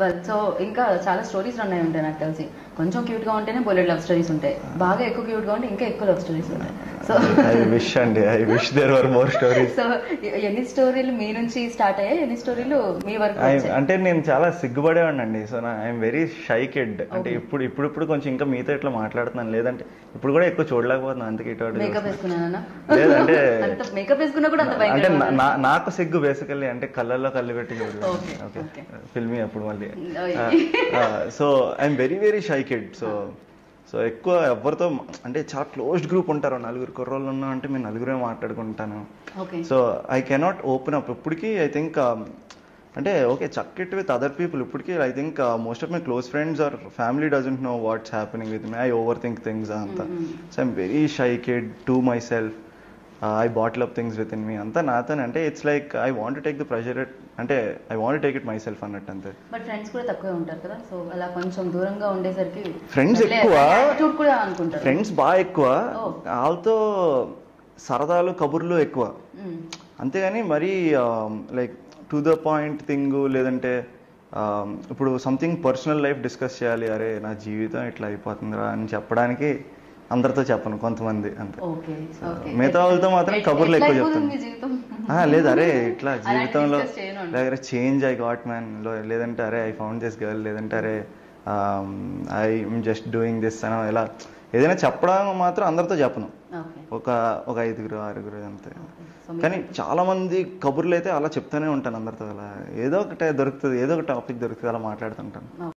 Well so ఇంకా చాలా stories run అయి ఉంటాయి నాకు తెలిసి కొంచెం క్యూట్ గా ఉంటేనే బోలెడ్ లవ్ స్టోరీస్ ఉంటాయి బాగా ఎక్కువ క్యూట్ గా ఉంటే ఇంకా ఎక్కువ లవ్ స్టోరీస్ ఉంటాయి సో ఐ విష్ అండి I wish there were more stories so ఎన్ని స్టోరీలు మీ నుంచి స్టార్ట్ అయ్యాయి ఎన్ని స్టోరీలు మీ వరకు వచ్చాయి? అంటే నేను చాలా సిగ్గుపడేవాడిని సో నా ఐఎమ్ వెరీ షై కిడ్ అంటే ఇప్పుడు ఇప్పుడు ఇప్పుడు కొంచెం ఇంకా మీతో ఇట్లా మాట్లాడుతున్నాను లేదంటే ఇప్పుడు కూడా ఎక్కువ చూడలేకపోతున్నాను అందుకే ఇటు అటు మేకప్ వేసుకున్నానా లేదంటే అంత మేకప్ వేసుకున్నా కూడా అంత అంటే భయంకరంగా నా- ఉందా? నా- నాకు సిగ్గు బేసికల్లీ అంటే కళ్ళల్లో కళ్ళు పెట్టి చూడలేదు Okay, ఓకే okay. ఫిల్మీ అప్పుడు మళ్ళీ Oh, so I'm very very shy kid so so ఎక్కువ ఎవరితో అంటే చాలా క్లోజ్డ్ గ్రూప్ ఉంటారు నలుగురు కుర్రోళ్ళు ఉన్నా అంటే మేము నలుగురే మాట్లాడుకుంటాను okay so I cannot open up ఇప్పటికీ ఐ థింక్ అంటే ఓకే చక్కెట్ విత్ అదర్ పీపుల్ ఇప్పటికీ I think most of my close friends or family doesn't know what's happening with my I overthink things అంతా so I'm very shy kid to myself I bottle up things within me అంతా నాతోనే అంటే it's like I want take the pressure అంటే I want take it myself అన్నట్టు అంతే but friends కూడా తక్కువే ఉంటారు కదా సో అలా కొంచెం దూరంగా ఉండేసరికి Friends వదిలే- ఎక్కువ. attitude కూడా అనుకుంటారు ఫ్రెండ్స్ బాగా ఎక్కువ Oh. వాళ్ళతో సరదాలు కబుర్లు ఎక్కువ మ్మ్. అంతేగాని మరీ like to the point thing లేదంటే um, ఇప్పుడు సంథింగ్ పర్సనల్ లైఫ్ డిస్కస్ చేయాలి అరే నా జీవితం ఇట్లా అయిపోతుందిరా అని చెప్పడానికి అందరితో చెప్పను కొంతమంది అంతే ఓకే ఓకే మిగతా వాళ్ళతో మాత్రం ఎట్లా- కబుర్లు ఎట్లా ఎక్కువ అయిపోతుంది చెప్తాను మీ జీవితం ఆ, లేదు అరే ఇట్లా అలాంటి జీవితంలో discuss చేయను అంట. దగ్గర చేంజ్ ఐ గాట్ మ్యాన్ లేదంటే అరే ఐ ఫౌండ్ దిస్ గర్ల్ లేదంటే అరే ఐ జస్ట్ డూయింగ్ దిస్ అని ఇలా ఏదైనా చెప్పడం మాత్రం అందరితో చెప్పను ఓకే ఒక ఒక ఐదుగురు ఆరుగురు అంతే సో మీ- కానీ చాలా మంది కబుర్లు అయితే అలా చెప్తూనే ఉంటాను అందరితో అలా ఏదో ఒకటే దొరుకుతుంది ఏదో ఒక టాపిక్ దొరుకుతుంది అలా మాట్లాడుతుంటాను